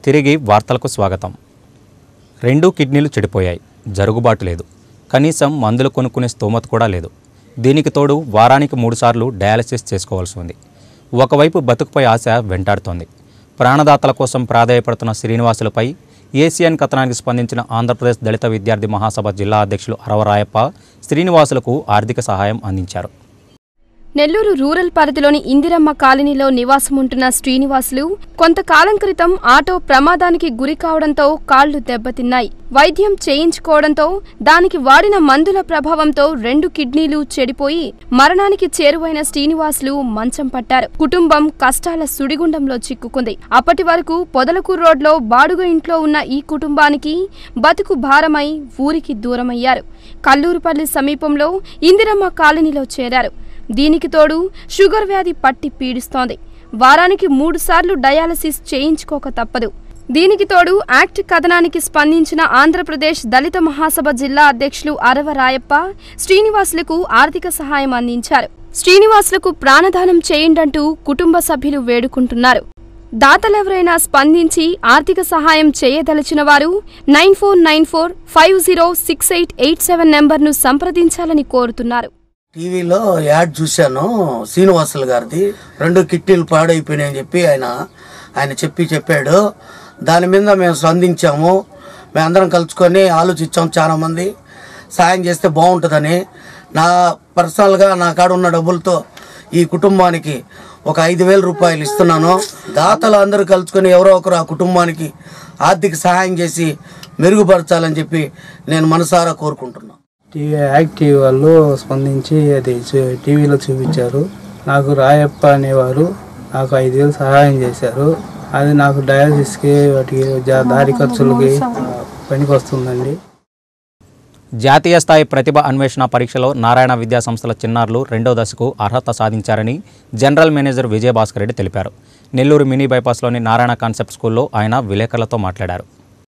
తిరిగి వార్తలకు స్వాగతం రెండు కిడ్నీలు చెడిపోయాయి జరుగుబాటు లేదు కనీసం మందులు కొనుక్కునే స్తోమత కూడా లేదు దీనికి తోడు వారానికి మూడుసార్లు డయాలసిస్ చేసుకోవాల్సి ఉంది ఒకవైపు బతుకుపై ఆశ వెంటాడుతోంది ప్రాణదాతల కోసం ప్రాధాయపడుతున్న శ్రీనివాసులపై ఏసియన్ కథనానికి స్పందించిన ఆంధ్రప్రదేశ్ దళిత విద్యార్థి మహాసభ జిల్లా అధ్యక్షులు అరవరాయప్ప శ్రీనివాసులకు ఆర్థిక సహాయం అందించారు నెల్లూరు రూరల్ పరిధిలోని ఇందిరమ్మ కాలనీలో నివాసముంటున్న శ్రీనివాసులు కొంతకాలం క్రితం ఆటో ప్రమాదానికి గురి కావడంతో కాళ్లు దెబ్బతిన్నాయి వైద్యం చేయించుకోవడంతో దానికి వాడిన మందుల ప్రభావంతో రెండు కిడ్నీలు చెడిపోయి మరణానికి చేరువైన శ్రీనివాసులు మంచం పట్టారు కుటుంబం కష్టాల సుడిగుండంలో చిక్కుకుంది అప్పటి వరకు పొదలకూరు రోడ్లో బాడుగ ఇంట్లో ఉన్న ఈ కుటుంబానికి బతుకు భారమై ఊరికి దూరమయ్యారు కల్లూరుపల్లి సమీపంలో ఇందిరమ్మ కాలనీలో చేరారు దీనికి తోడు షుగర్ వ్యాధి పట్టి పీడిస్తోంది వారానికి మూడు సార్లు డయాలసిస్ చేయించుకోక తప్పదు దీనికి తోడు యాక్ట్ కథనానికి స్పందించిన ఆంధ్రప్రదేశ్ దళిత మహాసభ జిల్లా అధ్యక్షులు అరవ రాయప్ప శ్రీనివాసులకు ఆర్థిక సహాయం అందించారు శ్రీనివాసులకు ప్రాణదానం చేయండంటూ కుటుంబ సభ్యులు వేడుకుంటున్నారు దాతలెవరైనా స్పందించి ఆర్థిక సహాయం చేయదలిచిన వారు nine four nine four five zero six eight eight seven నెంబర్ను సంప్రదించాలని కోరుతున్నారు టీవీలో యాడ్ చూశాను శ్రీనివాసులు గారిది రెండు కిట్టీలు పాడైపోయినాయని చెప్పి ఆయన ఆయన చెప్పి చెప్పాడు దాని మీద మేము స్పందించాము మేమందరం కలుసుకొని ఆలోచించాం చాలా మంది సాయం చేస్తే బాగుంటుందని నా పర్సనల్గా నా కాడ ఉన్న డబ్బులతో ఈ కుటుంబానికి ఒక ఐదు వేల రూపాయలు ఇస్తున్నాను దాతలు అందరూ కలుసుకొని ఎవరో ఒకరు ఆ కుటుంబానికి ఆర్థిక సహాయం చేసి మెరుగుపరచాలని చెప్పి నేను మనసారా కోరుకుంటున్నాను టీవీ యాక్టివ్ వాళ్ళు స్పందించి అది చూ- టీవీలో చూపించారు నాకు రాయప్ప అనేవారు నాకు ఐదు వేలు సహాయం చేశారు అది నాకు డయాలసిస్కి వాటికి జా- దారి ఖర్చులకి ఆ, పనికి వస్తుందండి జాతీయ స్థాయి ప్రతిభ అన్వేషణ పరీక్షలో నారాయణ విద్యా సంస్థల చిన్నారులు రెండో దశకు అర్హత సాధించారని జనరల్ మేనేజర్ విజయభాస్కర్ రెడ్డి తెలిపారు నెల్లూరు మినీ బైపాస్లోని నారాయణ కాన్సెప్ట్ స్కూల్లో ఆయన విలేకరులతో మాట్లాడారు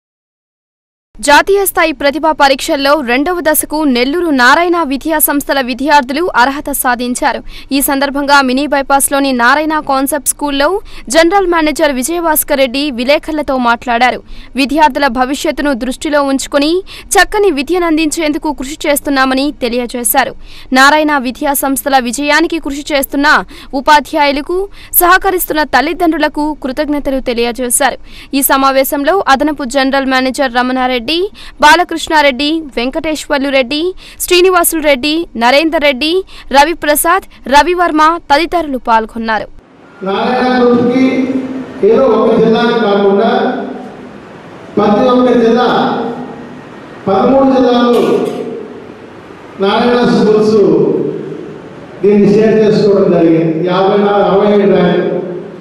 జాతీయ స్థాయి ప్రతిభా పరీక్షల్లో రెండవ దశకు నెల్లూరు నారాయణ విద్యా సంస్థల విద్యార్థులు అర్హత సాధించారు ఈ సందర్భంగా మినీ బైపాస్లోని నారాయణ కాన్సెప్ట్ స్కూల్లో జనరల్ మేనేజర్ విజయభాస్కర్ రెడ్డి విలేకరులతో మాట్లాడారు విద్యార్థుల భవిష్యత్తును దృష్టిలో ఉంచుకుని చక్కని విద్యను అందించేందుకు కృషి చేస్తున్నామని తెలియజేశారు నారాయణ విద్యా సంస్థల విజయానికి కృషి చేస్తున్న ఉపాధ్యాయులకు సహకరిస్తున్న తల్లిదండ్రులకు కృతజ్ఞతలు తెలియజేశారు ఈ సమావేశంలో అదనపు జనరల్ మేనేజర్ రమణారెడ్డి బాలకృష్ణారెడ్డి వెంకటేశ్వర్లు రెడ్డి శ్రీనివాసులు రెడ్డి నరేందర్ రెడ్డి రవిప్రసాద్ రవివర్మ తదితరులు పాల్గొన్నారు నారాయణ గ్రూప్కి ఏదో ఒక జిల్లాకి కాకుండా ప్రతి ఒక్క జిల్లా పదమూడు జిల్లాలు నారాయణ స్కూల్స్ దీన్ని షేర్ చేసుకోవడం జరిగింది యాభై నాలుగు అరవై ఏడు ర్యాంక్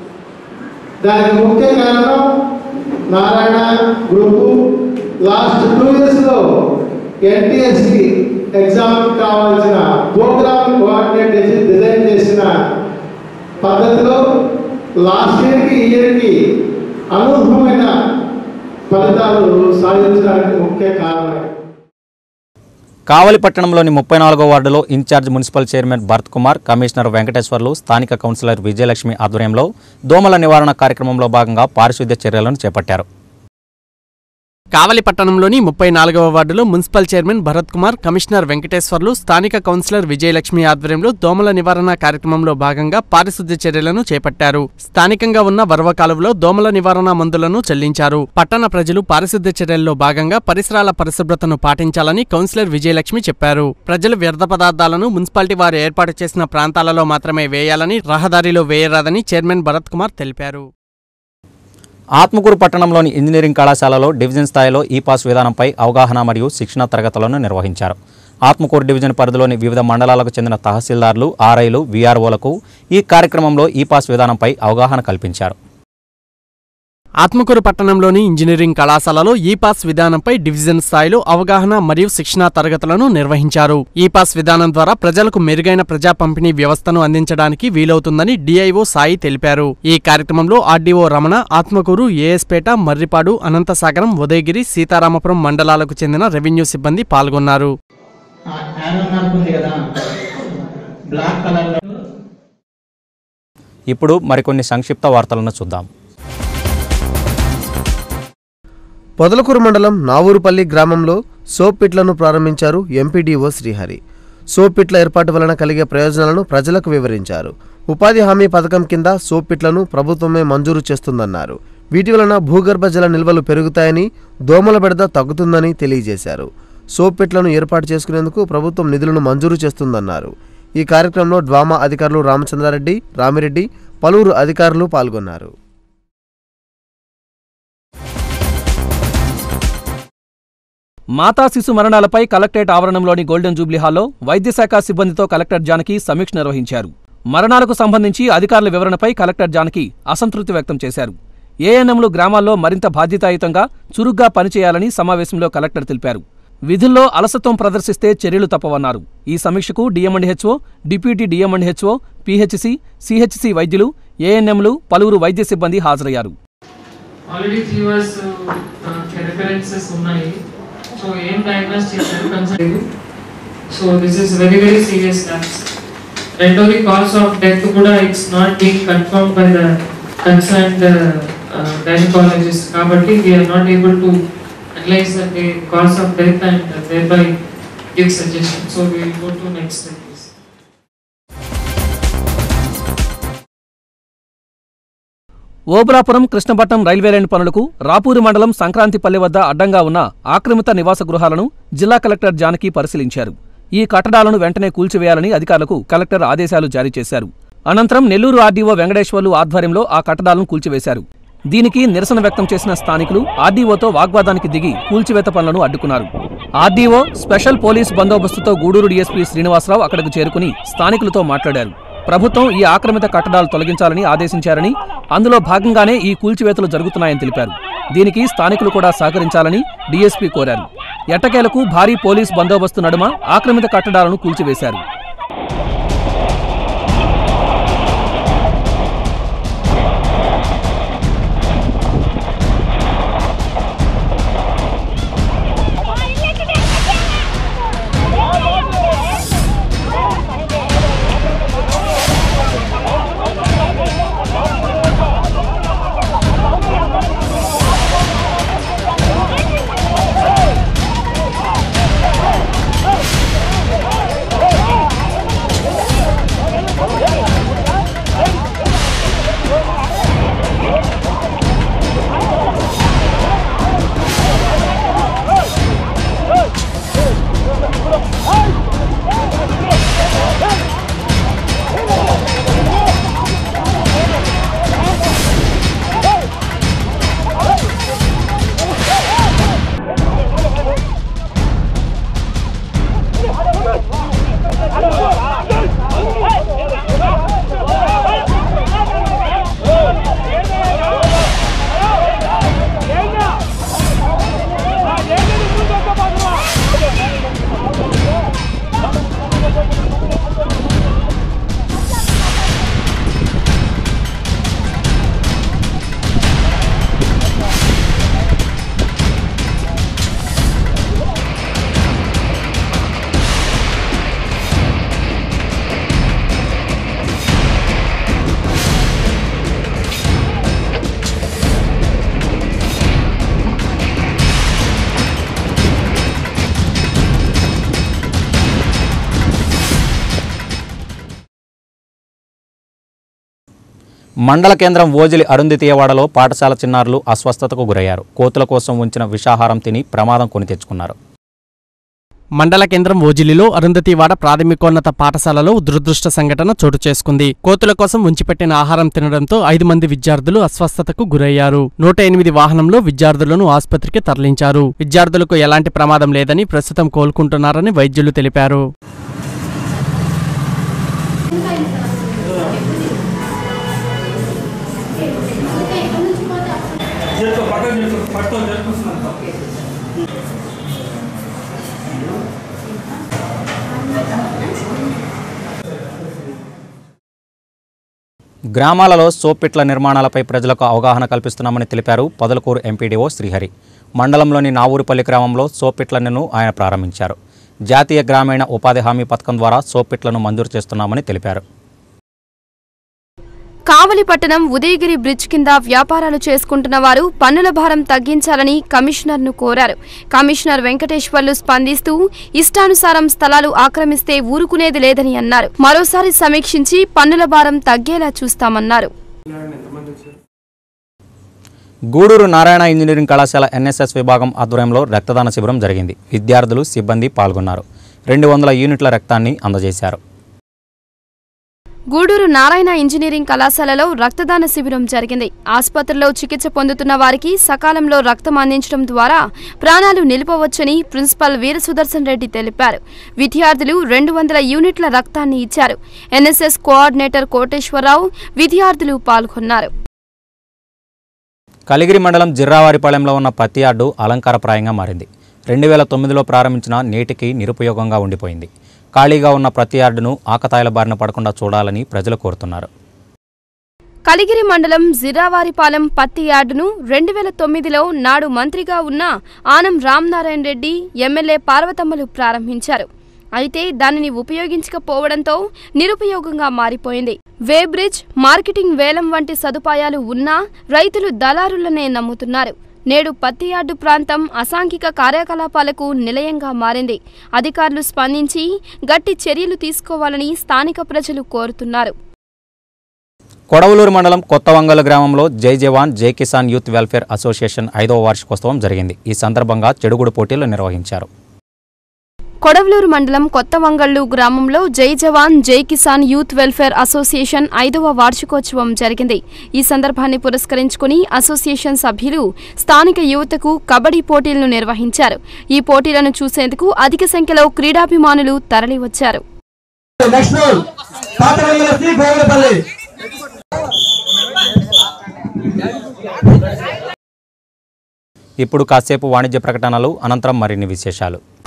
దానికి ముఖ్య కారణం నారాయణ గ్రూపు లాస్ట్ టూ ఇయర్స్లో ఎన్టీఎస్కి ఎగ్జామ్కి కావాల్సిన ప్రోగ్రామ్ కోఆర్డినేట్ చేసి డిజైన్ చేసిన పద్ధతిలో లాస్ట్ ఇయర్కి ఈ ఇయర్కి అనూహ్యమైన ఫలితాలు సాధించడానికి ముఖ్య కారణం కావలి పట్టణంలోని ముప్పై నాలుగో వార్డులో incharge municipal chairman Bharath Kumar commissioner Venkateswarlu స్థానిక కౌన్సిలర్ విజయలక్ష్మి ఆధ్వర్యంలో దోమల నివారణ కార్యక్రమంలో భాగంగా పారిశుద్ధ్య చర్యలను చేపట్టారు కావలి పట్టణంలోని ముప్పై నాలుగవ వార్డులో municipal chairman Bharath Kumar commissioner Venkateswarlu స్థానిక కౌన్సిలర్ విజయలక్ష్మి ఆధ్వర్యంలో దోమల నివారణ కార్యక్రమంలో భాగంగా పారిశుద్ధ్య చర్యలను చేపట్టారు స్థానికంగా ఉన్న వర్వ కాలువలో దోమల నివారణ మందులను చెల్లించారు పట్టణ ప్రజలు పారిశుద్ధ్య చర్యల్లో భాగంగా పరిసరాల పరిశుభ్రతను పాటించాలని కౌన్సిలర్ విజయలక్ష్మి చెప్పారు ప్రజలు వ్యర్థ పదార్థాలను మున్సిపాలిటీ వారు ఏర్పాటు చేసిన ప్రాంతాలలో మాత్రమే వేయాలని రహదారిలో వేయరాదని చైర్మన్ భరత్ కుమార్ తెలిపారు ఆత్మకూరు పట్టణంలోని ఇంజనీరింగ్ కళాశాలలో డివిజన్ స్థాయిలో ఈ పాస్ విధానంపై అవగాహన మరియు శిక్షణ తరగతులను నిర్వహించారు ఆత్మకూరు డివిజన్ పరిధిలోని వివిధ మండలాలకు చెందిన తహసీల్దార్లు ఆర్ఐలు వీఆర్ఓలకు ఈ కార్యక్రమంలో ఈ పాస్ విధానంపై అవగాహన కల్పించారు ఆత్మకూరు పట్టణంలోని ఇంజనీరింగ్ కళాశాలలో ఈ పాస్ విధానంపై డివిజన్ స్థాయిలో అవగాహన మరియు శిక్షణా తరగతులను నిర్వహించారు ఈ పాస్ విధానం ద్వారా ప్రజలకు మెరుగైన ప్రజా పంపిణీ వ్యవస్థను అందించడానికి వీలవుతుందని డిఐఓ సాయి తెలిపారు ఈ కార్యక్రమంలో ఆర్డీఓ రమణ ఆత్మకూరు ఏఎస్పేట మర్రిపాడు అనంతసాగరం ఉదయగిరి సీతారామపురం మండలాలకు చెందిన రెవెన్యూ సిబ్బంది పాల్గొన్నారు యారో మార్క్ ఉంది కదా బ్లాక్ కలర్లో ఇప్పుడు మరికొన్ని సంక్షిప్త వార్తలను చూద్దాం పొదలకూరు మండలం నావూరుపల్లి గ్రామంలో సోప్ పిట్లను ప్రారంభించారు ఎంపీడీఓ శ్రీహరి సోప్ పిట్ల ఏర్పాటు వలన కలిగే ప్రయోజనాలను ప్రజలకు వివరించారు ఉపాధి హామీ పథకం కింద సోప్ పిట్లను ప్రభుత్వమే మంజూరు చేస్తుందన్నారు వీటి వలన భూగర్భ జల నిల్వలు పెరుగుతాయని దోమల బెడద తగ్గుతుందని తెలియజేశారు సోప్ పిట్లను ఏర్పాటు చేసుకునేందుకు ప్రభుత్వం నిధులను మంజూరు చేస్తుందన్నారు ఈ కార్యక్రమంలో డ్వామా అధికారులు రామచంద్రారెడ్డి రామిరెడ్డి పలువురు అధికారులు పాల్గొన్నారు మాతా శిశు మరణాలపై కలెక్టరేట్ ఆవరణంలోని గోల్డెన్ జూబ్లీ హాల్లో వైద్య శాఖ సిబ్బందితో కలెక్టర్ జానకి సమీక్ష నిర్వహించారు మరణాలకు సంబంధించి అధికారుల వివరణపై కలెక్టర్ జానకి అసంతృప్తి వ్యక్తం చేశారు ఏఎన్ఎంలు గ్రామాల్లో మరింత బాధ్యతాయుతంగా చురుగ్గా పనిచేయాలని సమావేశంలో కలెక్టర్ తెలిపారు విధుల్లో అలసత్వం ప్రదర్శిస్తే చర్యలు తప్పవన్నారు ఈ సమీక్షకు DM and HO deputy DM and HO PHC CHC వైద్యులు ఏఎన్ఎంలు పలువురు వైద్య సిబ్బంది హాజరయ్యారు ఆల్రెడీ ఫీవర్స్ రిఫరెన్సెస్ ఉన్నాయి సో ఏం డయాగ్నోస్ చేశారు concern so this is very very serious labs రెండోది కాజ్ ఆఫ్ డెత్ కూడా it's not being confirmed by the concerned gynaecologist కాబట్టి we are not able to analyse the cause of death and thereby give suggestion so we go to next step Obulapuram Krishnapatnam railway line పనులకు రాపూరి మండలం సంక్రాంతిపల్లి వద్ద అడ్డంగా ఉన్న ఆక్రమిత నివాస గృహాలను జిల్లా కలెక్టర్ జానకి పరిశీలించారు ఈ కట్టడాలను వెంటనే కూల్చివేయాలని అధికారులకు కలెక్టర్ ఆదేశాలు జారీ చేశారు అనంతరం నెల్లూరు ఆర్డీఓ వెంకటేశ్వర్లు ఆధ్వర్యంలో ఆ కట్టడాలను కూల్చివేశారు దీనికి నిరసన వ్యక్తం చేసిన స్థానికులు ఆర్డీఓతో వాగ్వాదానికి దిగి కూల్చివేత పనులను అడ్డుకున్నారు ఆర్డీఓ స్పెషల్ పోలీస్ బందోబస్తుతో గూడూరు డీఎస్పీ శ్రీనివాసరావు అక్కడకు చేరుకుని స్థానికులతో మాట్లాడారు ప్రభుత్వం ఈ ఆక్రమిత కట్టడాలు తొలగించాలని ఆదేశించారని అందులో భాగంగానే ఈ కూల్చివేతలు జరుగుతున్నాయని తెలిపారు దీనికి స్థానికులు కూడా సహకరించాలని డీఎస్పీ కోరారు ఎట్టకేలకు భారీ పోలీస్ బందోబస్తు నడుమ ఆక్రమిత కట్టడాలను కూల్చివేశారు మండల కేంద్రం ఓజిలి అరుంధితీయవాడలో పాఠశాల చిన్నారులు అస్వస్థతకు గురయ్యారు కోతుల కోసం ఉంచిన విషాహారం తిని ప్రమాదం కొని తెచ్చుకున్నారు మండల కేంద్రం ఓజిలిలో అరుంధతివాడ ప్రాథమికోన్నత పాఠశాలలో దురదృష్ట సంఘటన చోటు చేసుకుంది కోతుల కోసం ఉంచిపెట్టిన ఆహారం తినడంతో ఐదు మంది విద్యార్థులు అస్వస్థతకు గురయ్యారు నూట ఎనిమిది వాహనంలో విద్యార్థులను ఆసుపత్రికి తరలించారు విద్యార్థులకు ఎలాంటి ప్రమాదం లేదని ప్రస్తుతం కోలుకుంటున్నారని వైద్యులు తెలిపారు గ్రామాలలో సోప్పిట్ల నిర్మాణాలపై ప్రజలకు అవగాహన కల్పిస్తున్నామని తెలిపారు పొదలకూరు ఎంపీడీఓ శ్రీహరి మండలంలోని నావూరుపల్లి గ్రామంలో సోప్పిట్లను ఆయన ప్రారంభించారు జాతీయ గ్రామీణ ఉపాధి హామీ పథకం ద్వారా సోప్పిట్లను మంజూరు చేస్తున్నామని తెలిపారు కావలిపట్టణం ఉదయగిరి బ్రిడ్జ్ కింద వ్యాపారాలు చేసుకుంటున్న వారు పన్నుల భారం తగ్గించాలని కమిషనర్ను కోరారు కమిషనర్ వెంకటేశ్వర్లు స్పందిస్తూ ఇష్టానుసారం స్థలాలు ఆక్రమిస్తే ఊరుకునేది లేదని అన్నారు మరోసారి సమీక్షించి పన్నుల భారం తగ్గేలా చూస్తామన్నారు గూడూరు నారాయణ ఇంజనీరింగ్ కళాశాల ఎన్ఎస్ఎస్ విభాగం ఆధ్వర్యంలో రక్తదాన శిబిరం జరిగింది విద్యార్థులు సిబ్బంది పాల్గొన్నారు రెండు వందల యూనిట్ల రక్తాన్ని అందజేశారు గూడూరు నారాయణ ఇంజనీరింగ్ కళాశాలలో రక్తదాన శిబిరం జరిగింది ఆసుపత్రిలో చికిత్స పొందుతున్న వారికి సకాలంలో రక్తం అందించడం ద్వారా ప్రాణాలు నిలుపవచ్చని ప్రిన్సిపల్ వీర సుదర్శన్ రెడ్డి తెలిపారు విద్యార్థులు రెండు వందల యూనిట్ల రక్తాన్ని ఇచ్చారు ఎన్ఎస్ఎస్ కోఆర్డినేటర్ కోటేశ్వరరావు విద్యార్థులు పాల్గొన్నారు కలిగిరి మండలం జిర్రావారిపాలెంలో ఉన్న పత్తి యార్డు అలంకారప్రాయంగా మారింది రెండు వేల తొమ్మిదిలో ప్రారంభించిన నేటికి నిరుపయోగంగా ఉండిపోయింది ఖాళీగా ఉన్న ప్రతి యార్డును ఆకతాయిల బారిన పడకుండా చూడాలని ప్రజలు కోరుతున్నారు కలిగిరి మండలం జిరావారిపాలెం పత్తి యార్డును రెండు వేల తొమ్మిదిలో నాడు మంత్రిగా ఉన్న ఆనం రామనారాయణ రెడ్డి ఎమ్మెల్యే పార్వతమ్మలు ప్రారంభించారు అయితే దానిని ఉపయోగించకపోవడంతో నిరుపయోగంగా మారిపోయింది వే బ్రిడ్జ్ మార్కెటింగ్ వేలం వంటి సదుపాయాలు ఉన్నా రైతులు దళారులనే నమ్ముతున్నారు నేడు పత్తి యార్డు ప్రాంతం అసాంఘిక కార్యకలాపాలకు నిలయంగా మారింది అధికారులు స్పందించి గట్టి చర్యలు తీసుకోవాలని స్థానిక ప్రజలు కోరుతున్నారు కొడవలూరు మండలం కొత్త వంగల గ్రామంలో జై జవాన్ జై కిసాన్ యూత్ వెల్ఫేర్ అసోసియేషన్ ఐదవ వార్షికోత్సవం జరిగింది ఈ సందర్భంగా చెడుగుడు పోటీలు నిర్వహించారు కొడవలూరు మండలం కొత్త వంగళ్ళు గ్రామంలో జై జవాన్ జై కిసాన్ యూత్ వెల్ఫేర్ అసోసియేషన్ ఐదవ వార్షికోత్సవం జరిగింది ఈ సందర్భాన్ని పురస్కరించుకుని అసోసియేషన్ సభ్యులు స్థానిక యువతకు కబడ్డీ పోటీలను నిర్వహించారు ఈ పోటీలను చూసేందుకు అధిక సంఖ్యలో క్రీడాభిమానులు తరలివచ్చారు ఇప్పుడు కాసేపు వాణిజ్య ప్రకటనలు అనంతరం మరిన్ని విశేషాలు